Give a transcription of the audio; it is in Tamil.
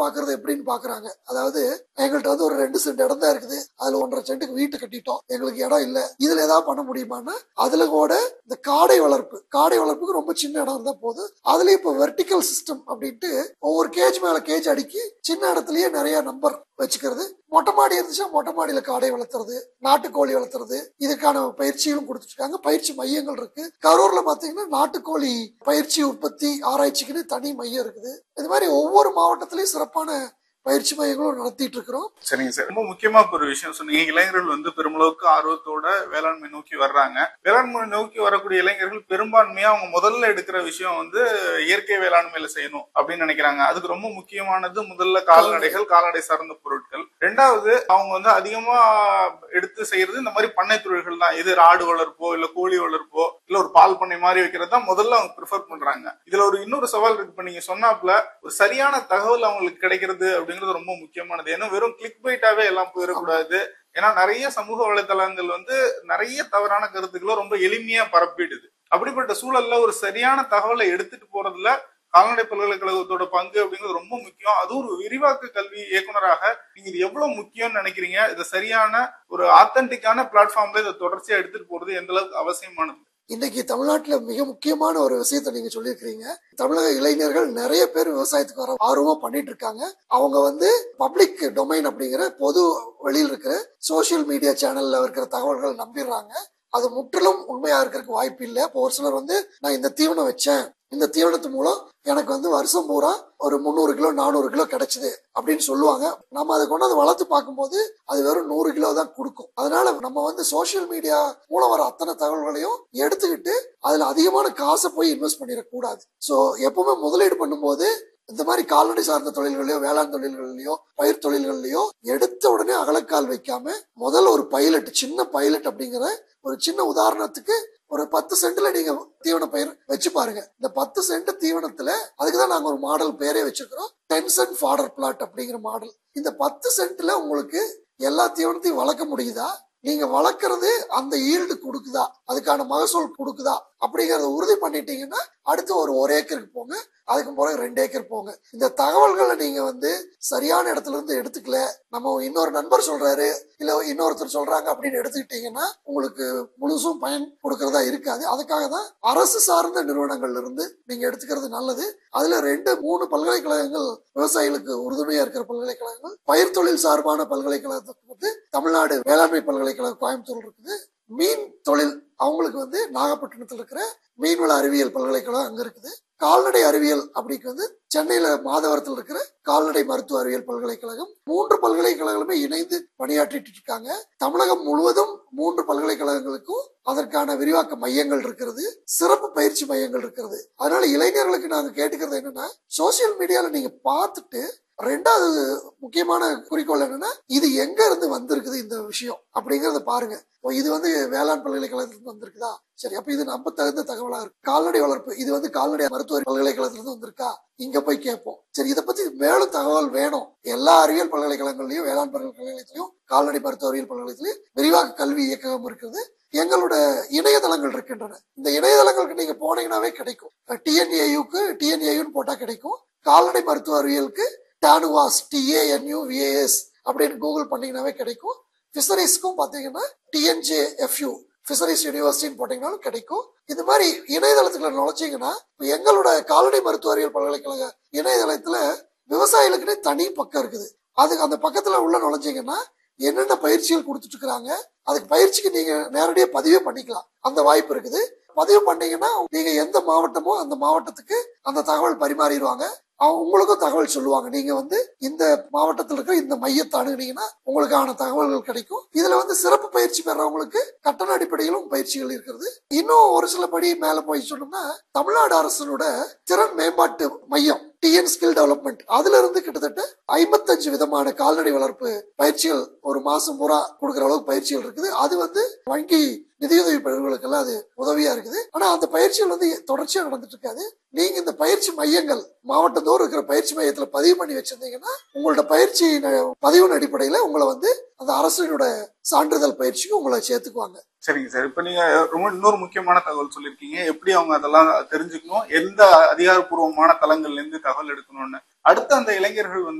பாக்குறது எப்படின்னு பாக்குறாங்க அதாவது எங்கள்கிட்ட வந்து ஒரு ரெண்டு சென்ட் இடம் தான் இருக்குது அதுல ஒன்றரை சென்ட்டுக்கு வீட்டு கட்டிட்டோம் எங்களுக்கு இடம் இல்ல இதுல ஏதாவது பண்ண முடியுமான்னா அதுல கூட இந்த காடை வளர்ப்பு காடை வளர்ப்புக்கு ரொம்ப சின்ன இடம் இருந்தா போதும் அதுலயும் இப்போ வெர்டிக்கல் சிஸ்டம் அப்படின்ட்டு ஒவ்வொரு கேஜ் மேல கேஜ் அடுக்கி சின்ன இடத்துலயே நிறைய நம்பர் வச்சுக்கிறது மொட்டை மாடி இருந்துச்சுன்னா மொட்டை மாடியில காடை வளர்த்துறது நாட்டுக்கோழி வளர்த்துறது இதுக்கான பயிற்சிகளும் கொடுத்துட்டு இருக்காங்க பயிற்சி மையங்கள் இருக்கு கரூர்ல பாத்தீங்கன்னா நாட்டுக்கோழி பயிற்சி உற்பத்தி ஆராய்ச்சிக்குன்னு தனி மையம் இருக்குது இது மாதிரி ஒவ்வொரு மாவட்டத்திலயும் சிறப்பான பயிற்சி மையங்களும் நடத்திட்டு இருக்கிறோம் சரிங்க சார் ரொம்ப முக்கியமா இப்ப ஒரு விஷயம் சொன்னீங்க இளைஞர்கள் வந்து பெருமளவுக்கு ஆர்வத்தோட வேளாண்மை நோக்கி வர்றாங்க வேளாண்மை நோக்கி வரக்கூடிய இளைஞர்கள் பெரும்பான்மையா அவங்க முதல்ல எடுக்கிற விஷயம் வந்து இயற்கை வேளாண்மையில செய்யணும் அப்படின்னு நினைக்கிறாங்க அதுக்கு ரொம்ப முக்கியமானது முதல்ல கால்நடைகள் கால்நடை சார்ந்த பொருட்கள் ரெண்டாவது அவங்க வந்து அதிகமா எடுத்து செய்யறது இந்த மாதிரி பண்ணை தொழில்கள் தான் இது ஆடு வளர்ப்போ இல்ல கோழி வளர்ப்போ இல்ல ஒரு பால் பண்ணை மாதிரி வைக்கிறது தான் முதல்ல அவங்க ப்ரிஃபர் பண்றாங்க இதுல ஒரு இன்னொரு சவால் இருக்கு இப்ப நீங்க சொன்னாப்ல ஒரு சரியான தகவல் அவங்களுக்கு கிடைக்கிறது அப்படிங்கிறது ரொம்ப முக்கியமானது ஏன்னா வெறும் கிளிக் பைட்டாவே எல்லாம் போயிடக்கூடாது ஏன்னா நிறைய சமூக வலைதளங்கள் வந்து நிறைய தவறான கருத்துக்களை ரொம்ப எளிமையா பரப்பிடுது அப்படிப்பட்ட சூழல்ல ஒரு சரியான தகவலை எடுத்துட்டு போறதுல கால்நடை பல்கலைக்கழகத்தோட பங்கு அப்படிங்கிறது ரொம்ப முக்கியம் அது ஒரு விரிவாக்க கல்வி இயக்குனராக நீங்க இது எவ்வளவு முக்கியம்னு நினைக்கிறீங்க இது சரியான ஒரு ஆத்தன்டிக்கான பிளாட்ஃபார்ம்ல இதை தொடர்ச்சியா எடுத்துட்டு போறது எந்த அளவுக்கு அவசியமானது இன்னைக்கு தமிழ்நாட்டுல மிக முக்கியமான ஒரு விஷயத்தை நீங்க சொல்லியிருக்கிறீங்க தமிழக இளைஞர்கள் நிறைய பேர் விவசாயத்துக்கு வர ஆர்வமா பண்ணிட்டு இருக்காங்க அவங்க வந்து பப்ளிக் டொமைன் அப்படிங்கிற பொது வெளியில் இருக்கிற சோசியல் மீடியா சேனல்ல இருக்கிற தகவல்கள் நம்பிடுறாங்க அது முற்றிலும் உண்மையா இருக்கிறதுக்கு வாய்ப்பு இல்லை இப்போ ஒரு சிலர் வந்து நான் இந்த தீவனம் வச்சேன் இந்த தீவனத்து மூலம் எனக்கு வந்து வருஷம் பூரா ஒரு முந்நூறு கிலோ நானூறு கிலோ கிடைச்சது அப்படின்னு சொல்லுவாங்க நம்ம அதை கொண்டாந்து வளர்த்து பார்க்கும்போது அது வெறும் நூறு கிலோ தான் கொடுக்கும் அதனால நம்ம வந்து சோசியல் மீடியா மூலம் வர அத்தனை தகவல்களையும் எடுத்துக்கிட்டு அதுல அதிகமான காசை போய் இன்வெஸ்ட் பண்ணிடக்கூடாது ஸோ எப்பவுமே முதலீடு பண்ணும்போது இந்த மாதிரி கால்நடை சார்ந்த தொழில்களையோ வேளாண் தொழில்கள்லயோ பயிர் தொழில்கள்லயோ எடுத்த உடனே அகலக்கால் வைக்காம முதல்ல ஒரு பைலட் சின்ன பைலட் அப்படிங்கிற ஒரு சின்ன உதாரணத்துக்கு ஒரு பத்து சென்ட்ல நீங்க தீவன பயிர் வச்சு பாருங்க இந்த பத்து சென்ட் தீவனத்துல அதுக்குதான் நாங்க ஒரு மாடல் பேரே வச்சிருக்கிறோம் டென் சென்ட் ஃபாடர் பிளாட் அப்படிங்கிற மாடல் இந்த பத்து சென்ட்ல உங்களுக்கு எல்லா தீவனத்தையும் வளர்க்க முடியுதா நீங்க வளர்க்கறது அந்த ஈல்டு கொடுக்குதா அதுக்கான மகசூல் கொடுக்குதா அப்படிங்கறத உறுதி பண்ணிட்டீங்கன்னா அடுத்து ஒரு ஒரு ஏக்கருக்கு போங்க அதுக்கு பிறகு ரெண்டு ஏக்கர் போங்க இந்த தகவல்களை நீங்க வந்து சரியான இடத்துல இருந்து எடுத்துக்கல நம்ம இன்னொரு நண்பர் சொல்றாரு இல்ல இன்னொருத்தர் சொல்றாங்க அப்படின்னு எடுத்துக்கிட்டீங்கன்னா உங்களுக்கு முழுசும் பயன் கொடுக்கறதா இருக்காது அதுக்காக தான் அரசு சார்ந்த நிறுவனங்கள்ல இருந்து நீங்க எடுத்துக்கிறது நல்லது அதுல ரெண்டு மூணு பல்கலைக்கழகங்கள் விவசாயிகளுக்கு உறுதுணையா இருக்கிற பல்கலைக்கழகங்கள் பயிர் தொழில் சார்பான பல்கலைக்கழகத்துக்கு வந்து தமிழ்நாடு வேளாண்மை பல்கலைக்கழகம் கோயம்புத்தூர் இருக்குது மீன் தொழில் அவங்களுக்கு வந்து நாகப்பட்டினத்தில் இருக்கிற மீன்வள அறிவியல் பல்கலைக்கழகம் அங்க இருக்குது கால்நடை அறிவியல் அப்படிக்கு வந்து சென்னையில மாதவரத்தில் இருக்கிற கால்நடை மருத்துவ அறிவியல் பல்கலைக்கழகம் மூன்று பல்கலைக்கழகங்களுமே இணைந்து பணியாற்றிட்டு இருக்காங்க தமிழகம் முழுவதும் மூன்று பல்கலைக்கழகங்களுக்கும் அதற்கான விரிவாக்க மையங்கள் இருக்கிறது சிறப்பு பயிற்சி மையங்கள் இருக்கிறது அதனால இளைஞர்களுக்கு நாங்க கேட்டுக்கிறது என்னன்னா சோசியல் மீடியால நீங்க பார்த்துட்டு ரெண்டாவது முக்கியமான குறிக்கோள் என்னன்னா இது எங்க இருந்து வந்திருக்குது இந்த விஷயம் அப்படிங்கறத பாருங்க ஓ, இது வந்து வேளாண் பல்கலைக்கழகத்திலிருந்து வந்திருக்குதா சரி அப்ப இது நம்ப தகுந்த தகவலா இருக்கு கால்நடை வளர்ப்பு இது வந்து கால்நடை மருத்துவ பல்கலைக்கழகத்திலிருந்து வந்திருக்கா இங்க போய் கேட்போம் சரி இதை பத்தி மேலும் தகவல் வேணும் எல்லா அறிவியல் பல்கலைக்கழகங்களையும் வேளாண் பல்கலைக்கழகத்திலையும் கால்நடை மருத்துவ அறிவியல் பல்கலைக்கழகத்திலையும் விரிவாக்க கல்வி இயக்ககம் இருக்குது எங்களோட இணையதளங்கள் இருக்கின்றன இந்த இணையதளங்களுக்கு நீங்க போனீங்கன்னாவே கிடைக்கும் டிஎன்ஏயுக்கு டிஎன்ஏயுன்னு போட்டா கிடைக்கும் கால்நடை மருத்துவ அறிவியலுக்கு டானுவாஸ் டிஏஎன்யூ விஏஎஸ் அப்படின்னு கூகுள் பண்ணீங்கன்னாவே கிடைக்கும் ஃபிஷரிஸ்க்கும் பாத்தீங்கன்னா டிஎன்ஜே எஃப்யூ ஃபிஷரிஸ் யூனிவர்சிட்டின்னு போட்டீங்கன்னாலும் கிடைக்கும் இது மாதிரி இணையதளத்துக்குள்ள நுழைச்சீங்கன்னா இப்ப எங்களோட கால்நடை மருத்துவ அறிவியல் பல்கலைக்கழக இணையதளத்துல விவசாயிகளுக்குன்னே தனி பக்கம் இருக்குது அதுக்கு அந்த பக்கத்துல உள்ள நுழைஞ்சீங்கன்னா என்னென்ன பயிற்சிகள் கொடுத்துட்டு இருக்காங்க அதுக்கு பயிற்சிக்கு நீங்க நேரடியா பதிவே பண்ணிக்கலாம் அந்த வாய்ப்பு இருக்குது பதிவு பண்ணீங்கன்னா நீங்க எந்த மாவட்டமோ அந்த மாவட்டத்துக்கு அந்த தகவல் பரிமாறிடுவாங்க அவங்க உங்களுக்கும் தகவல் சொல்லுவாங்க நீங்க வந்து இந்த மாவட்டத்தில் இருக்கிற இந்த மையத்தை அணுகுனீங்கன்னா உங்களுக்கான தகவல்கள் கிடைக்கும் இதுல வந்து சிறப்பு பயிற்சி பெறவங்களுக்கு கட்டண அடிப்படையிலும் பயிற்சிகள் இருக்கிறது இன்னும் ஒரு சில படி மேல போய் சொன்னோம்னா தமிழ்நாடு அரசனோட திறன் மேம்பாட்டு மையம் டிஎன் ஸ்கில் டெவலப்மெண்ட் அதுல இருந்து கிட்டத்தட்ட ஐம்பத்தஞ்சு விதமான கால்நடை வளர்ப்பு பயிற்சிகள் ஒரு மாசம் பூரா கொடுக்குற அளவுக்கு பயிற்சிகள் இருக்குது அது வந்து வங்கி நிதியுதவி பெறுவர்களுக்கெல்லாம் அது உதவியா இருக்குது ஆனா அந்த பயிற்சிகள் வந்து தொடர்ச்சியா நடந்துட்டு இருக்காது நீங்க இந்த பயிற்சி மையங்கள் மாவட்டத்தோறும் இருக்கிற பயிற்சி மையத்துல பதிவு பண்ணி வச்சிருந்தீங்கன்னா உங்களோட பயிற்சி ந- பதிவின் அடிப்படையில உங்களை வந்து அந்த அரசினோட சான்றிதழ் பயிற்சிக்கு உங்களை சேர்த்துக்குவாங்க சரிங்க சார் இப்ப நீங்க ரொம்ப இன்னொரு முக்கியமான தகவல் சொல்லியிருக்கீங்க எப்படி அவங்க அதெல்லாம் தெரிஞ்சுக்கணும் எந்த அதிகாரப்பூர்வமான தளங்கள்ல இருந்து தகவல் எடுக்கணும்னு அடுத்து அந்த இளைஞர்கள் வந்து